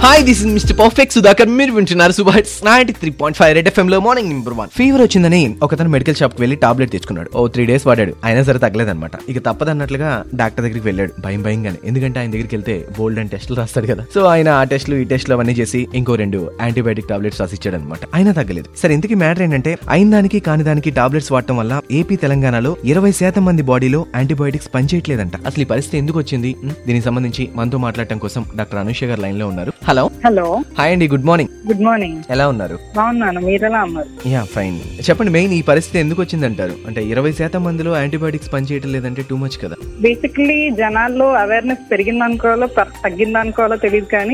Hi this is mister perfect Sudhakar మీరు వింటున్నారు super hits ninety three point five red FM లో morning number one fever వచ్చిందని ఒకతను medical shop కి వెళ్ళి టాబ్లెట్ తెచ్చుకున్నాడు ఓ త్రీ డేస్ వాడాడు అయినా సరే తగ్గలేదన్నమాట ఇక తప్పదన్నట్లుగా డాక్టర్ దగ్గరికి వెళ్ళాడు భయం భయంగానే ఎందుకంటే ఆయన దగ్గరికి వెళ్తే బోల్డ్ అండ్ టెస్టులు రాస్తాడు కదా సో ఆయన ఆ టెస్టులు ఈ టెస్టులు అవన్నీ చేసి ఇంకో రెండు యాంటీబయాటిక్ టాబ్లెట్స్ రాసిచ్చాడు అనమాట అయినా తగ్గలేదు సరే ఇంతకీ మ్యాటర్ ఏంటంటే అయిన దానికి కాని దానికి టాబ్లెట్స్ వాడటం వల్ల ఏపీ తెలంగాణలో ఇరవై శాతం మంది బాడీలో యాంటీబయాటిక్స్ పనిచేయట్లేదంట అసలు ఈ పరిస్థితి ఎందుకు వచ్చింది ఉం? దీనికి సంబంధించి మనతో మాట్లాడటం కోసం డాక్టర్ అనుష గారు లైన్ లో ఉన్నారు హలో హలో హాయ్ అండి గుడ్ మార్నింగ్ గుడ్ మార్నింగ్ ఎలా ఉన్నారు బాగున్నాను మీరు ఎలా ఉన్నారు యా ఫైన్ చెప్పండి మెయిన్ ఈ పరిస్థితి ఎందుకు వచ్చిందంటారు అంటే ఇరవై శాతం మందిలో యాంటీబయాటిక్స్ పనిచేయటం లేదంటే టూ మచ్ కదా బేసిక్లీ జనాల్లో అవేర్నెస్ పెరిగింది అనుకోవాలో పర్- తగ్గింది అనుకోవాలో తెలియదు కానీ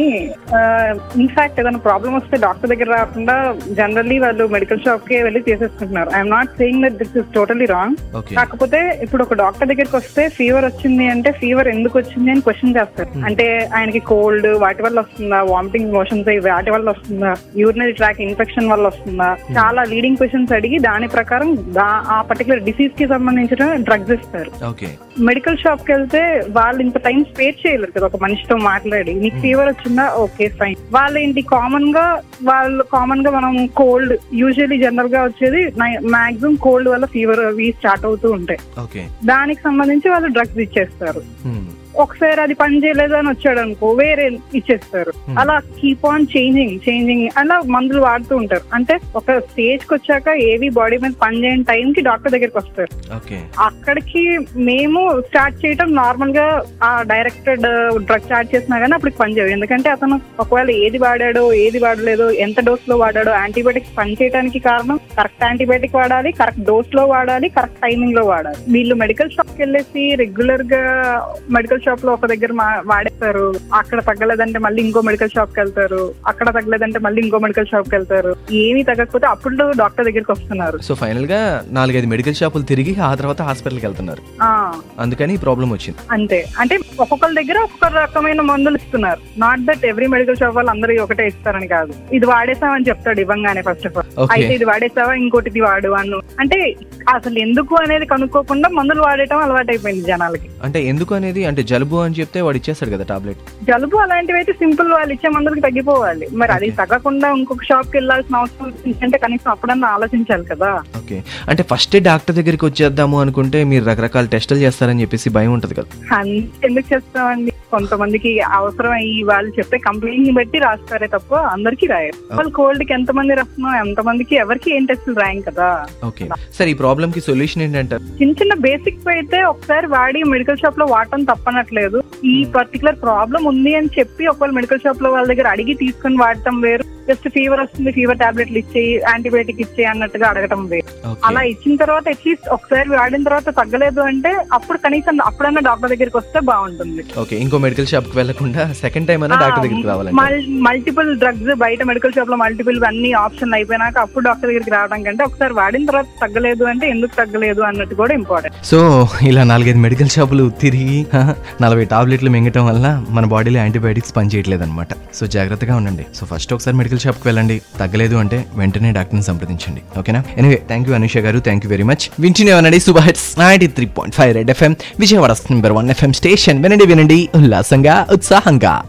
ఇన్ఫాక్ట్ ఏదైనా ప్రాబ్లం వస్తే డాక్టర్ దగ్గర రాకుండా జనరల్లీ వాళ్ళు మెడికల్ షాప్ కి వెళ్ళి చేసేసుకుంటున్నారు I'm not saying that this is totally wrong okay కాకపోతే ఇప్పుడు ఒక డాక్టర్ దగ్గరికి వస్తే ఫీవర్ వచ్చింది అంటే ఫీవర్ ఎందుకు వచ్చింది అని క్వశ్చన్ చేస్తారు అంటే ఆయనకి కోల్డ్ వాటి వల్ల వస్తుందా వామిటింగ్ మోషన్స్ అయ్యి వాటి వల్ల వస్తుందా యూరినరీ ట్రాక్ ఇన్ఫెక్షన్ వల్ల వస్తుందా చాలా లీడింగ్ క్వశ్చన్స్ అడిగి దాని ప్రకారం దా- ఆ పర్టికులర్ డిసీజ్ కి సంబంధించిన డ్రగ్స్ ఇస్తారు ఓకే మెడికల్ షాప్ కి వెళ్తే వాళ్ళు ఇంత టైం స్పేర్ చేయలేరు కదా ఒక మనిషితో మాట్లాడి నీకు ఫీవర్ వచ్చిందా ఓకే ఫైన్ వాళ్ళు ఏంటి కామన్ గా వాళ్ళు కామన్ గా మనం కోల్డ్ యూజువల్లీ జనరల్ గా వచ్చేది మాక్సిమం కోల్డ్ వల్ల ఫీవర్ అవి స్టార్ట్ అవుతూ ఉంటాయి ఓకే దానికి సంబంధించి వాళ్ళు డ్రగ్స్ ఇచ్చేస్తారు ఒకసారి అది పని చేయలేదు అని వచ్చాడు అనుకో వేరే ఇచ్చేస్తారు అలా కీప్ ఆన్ చేంజింగ్ చేంజింగ్ అలా మందులు వాడుతూ ఉంటారు అంటే ఒక స్టేజ్ కి వచ్చాక ఏవి బాడీ మీద పని చేయని టైం కి డాక్టర్ దగ్గరికి వస్తారు ఓకే అక్కడికి మేము స్టార్ట్ చేయటం నార్మల్ గా ఆ డైరెక్టెడ్ డ్రగ్ స్టార్ట్ చేసినా కానీ అప్పటికి పనిచేయవు ఎందుకంటే అతను ఒకవేళ ఏది వాడాడో ఏది వాడలేదో ఎంత డోస్ లో వాడాడో యాంటీబయాటిక్స్ పనిచేయడానికి కారణం కరెక్ట్ యాంటీబయాటిక్ వాడాలి కరెక్ట్ డోస్ లో వాడాలి కరెక్ట్ టైమింగ్ లో వాడాలి వీళ్ళు మెడికల్ షాప్ కి వెళ్ళేసి రెగ్యులర్ గా మెడికల్ షాప్ లో ఒక దగ్గర మా- వాడేస్తారు అక్కడ తగ్గలేదంటే మళ్ళీ ఇంకో మెడికల్ షాప్ కి వెళ్తారు అక్కడ తగ్గలేదంటే మళ్ళీ ఇంకో మెడికల్ షాప్ కి వెళ్తారు ఏమీ తగ్గకపోతే అప్పుడు డాక్టర్ దగ్గరికి వస్తున్నారు సో ఫైనల్ గా నాలుగైదు మెడికల్ షాపులు తిరిగి ఆ తర్వాత హాస్పిటల్కి వెళ్తున్నారు ఆ అందుకని ఈ ప్రాబ్లం వచ్చింది అంతే అంటే ఒక్కొక్కరి దగ్గర ఒక్కొక్క రకమైన మందులు ఇస్తున్నారు not that every medical shop వాళ్ళు అందరూ ఒకటే ఇస్తారని కాదు ఇది వాడేసామని చెప్తాడు ఇవ్వంగానే ఫస్ట్ ఆఫ్ ఆల్ Okay. అయితే ఇది వాడేసావా ఇంకోటి ఇది వాడు అను అంటే అసలు ఎందుకు అనేది కనుక్కోకుండా మందులు వాడటం అలవాటైపోయింది జనాలకి అంటే ఎందుకు అనేది అంటే జలుబు అని చెప్తే వాడు ఇచ్చేస్తాడు కదా టాబ్లెట్ జలుబు అలాంటివి అయితే సింపుల్ వాళ్ళు ఇచ్చే మందులకి తగ్గిపోవాలి మరి అది తగ్గకుండా ఇంకొక షాప్ కి వెళ్ళాల్సిన అవసరం అంటే కనీసం అప్పుడన్నా ఆలోచించాలి కదా ఓకే అంటే ఫస్ట్ డాక్టర్ దగ్గరికి వచ్చేద్దాము అనుకుంటే మీరు రకరకాల టెస్టులు చేస్తారని చెప్పేసి భయం ఉంటది కదా అంత ఎందుకు చేస్తామండి కొంతమందికి అవసరం అయ్యి వాళ్ళు చెప్పే కంప్లైంట్ ని బట్టి రాస్తారే తప్ప అందరికీ రాయరు వాళ్ళు కోల్డ్ కి ఎంత మంది రాస్తున్నాం ఎంత మందికి ఎవరికి ఏం టెస్టులు రాయం కదా ఓకే సరే ఈ ప్రాబ్లం కి సొల్యూషన్ ఏంటంటారు చిన్న చిన్న బేసిక్స్ అయితే ఒకసారి వాడి మెడికల్ షాప్ లో వాడటం తప్పనట్లేదు ఈ పర్టికులర్ ప్రాబ్లం ఉంది అని చెప్పి ఒకవేళ మెడికల్ షాప్ లో వాళ్ళ దగ్గర అడిగి తీసుకొని వాడటం వేరు జస్ట్ ఫీవర్ వస్తుంది ఫీవర్ టాబ్లెట్లు ఇచ్చేయి యాంటీబయాటిక్ ఇచ్చేయి అన్నట్టుగా అడగటం వేరు అలా ఓకే ఇచ్చిన తర్వాత అట్లీస్ట్ ఒకసారి వాడిన తర్వాత తగ్గలేదు అంటే అప్పుడు కనీసం అప్పుడన్నా డాక్టర్ దగ్గరికి వస్తే బాగుంటుంది ఓకే ఇంకో మెడికల్ షాప్ కి వెళ్లకుండా సెకండ్ టైం అయినా డాక్టర్ దగ్గరికి రావాలంటే మల్టిపుల్ డ్రగ్స్ బయట మెడికల్ షాప్ లో మల్టిపుల్ అన్ని ఆప్షన్ అయిపోయినాక అప్పుడు డాక్టర్ దగ్గరికి రావడం కంటే ఒకసారి వాడిన తర్వాత తగ్గలేదు అంటే ఎందుకు తగ్గలేదు అన్నట్టు కూడా ఇంపార్టెంట్ సో ఇలా నాలుగైదు మెడికల్ షాపులు తిరిగి హ, నలభై టాబ్లెట్లు మింగటం వల్ల మన బాడీలో యాంటీబయాటిక్స్ పనిచేయట్లేదు అనమాట సో జాగ్రత్తగా ఉండండి సో ఫస్ట్ ఒకసారి మెడికల్ షాప్కి వెళ్ళండి తగ్గలేదు అంటే వెంటనే డాక్టర్ని సంప్రదించండి ఓకేనా ఎనివే థ్యాంక్ యూ అనుష గారు థ్యాంక్ యూ వెరీ మచ్ వింటూనే ఉండండి super hits ninety three point five red FM Vijayawada number one FM station వినండి వినండి ఉల్లాసంగా ఉత్సాహంగా